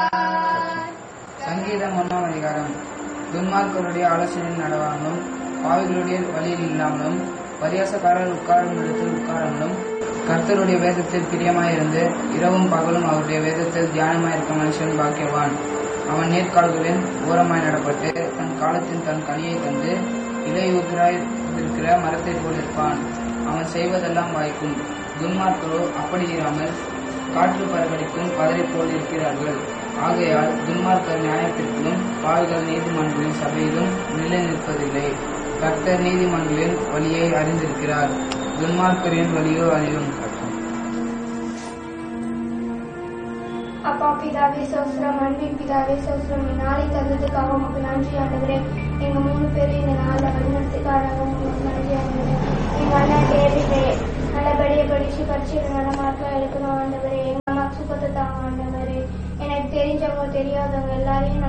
சங்கீதம் ஒன்றாம் அதிகாரம் துன்மார்க்கருடைய ஆலோசனையில் நடவாமலும் பாவிகளுடைய வழியில் இல்லாமலும் பரியாசக்காரர் உட்காரும் இடத்தில் உட்காராமலும் கர்த்தருடைய வேதத்தில் பிரியமாயிருந்து இரவும் பகலும் அவருடைய வேதத்தில் தியானமாயிருக்க மனுஷன் பாக்கியவான் அவன் நேர்கால்களின் ஓரமாய் நடப்பட்டு தன் காலத்தின் தன் கனியை தந்து இலையுதிராய் இருக்கிற மரத்தைப் போலிருப்பான் அவன் செய்வதெல்லாம் வாய்க்கும் துன்மார்க்கரோ அப்படி இராமல் காற்று பரவடிக்கும் பதரை போல் இருக்கிறார்கள் ஆகையால் துன்மார்க்கர் நியாயத்திற்கும் பாவிகள் நீதிமன்றங்களின் சபையிலும் நிலை நிற்பதில்லை கர்த்தர் நீதிமன்றங்களின் வழியை அறிந்திருக்கிறார் துன்மார்க்கரின் வழியோ அறியும் அப்பா பிதாவே சோஸ்திரம் அன்பின் பிதாவே சோஸ்திரம் இந்த நாளை தந்ததுக்காக உங்களுக்கு நன்றி ஆண்டுகிறே எங்க மூணு பேரும் இந்த நாளில் வழிநடத்துக்காக உங்களுக்கு நன்றி ஆண்டுகிறேன் எங்க அண்ணன் டேவிடே நல்லபடியாக படிச்சு படிச்சு எனக்கு நல்ல மார்க்காக எடுக்கணும் ஆண்டவரே எங்க அம்மா சுகத்தை தாங்க ஆண்டவரே எனக்கு தெரிஞ்சவங்க தெரியாதவங்க எல்லாரையும்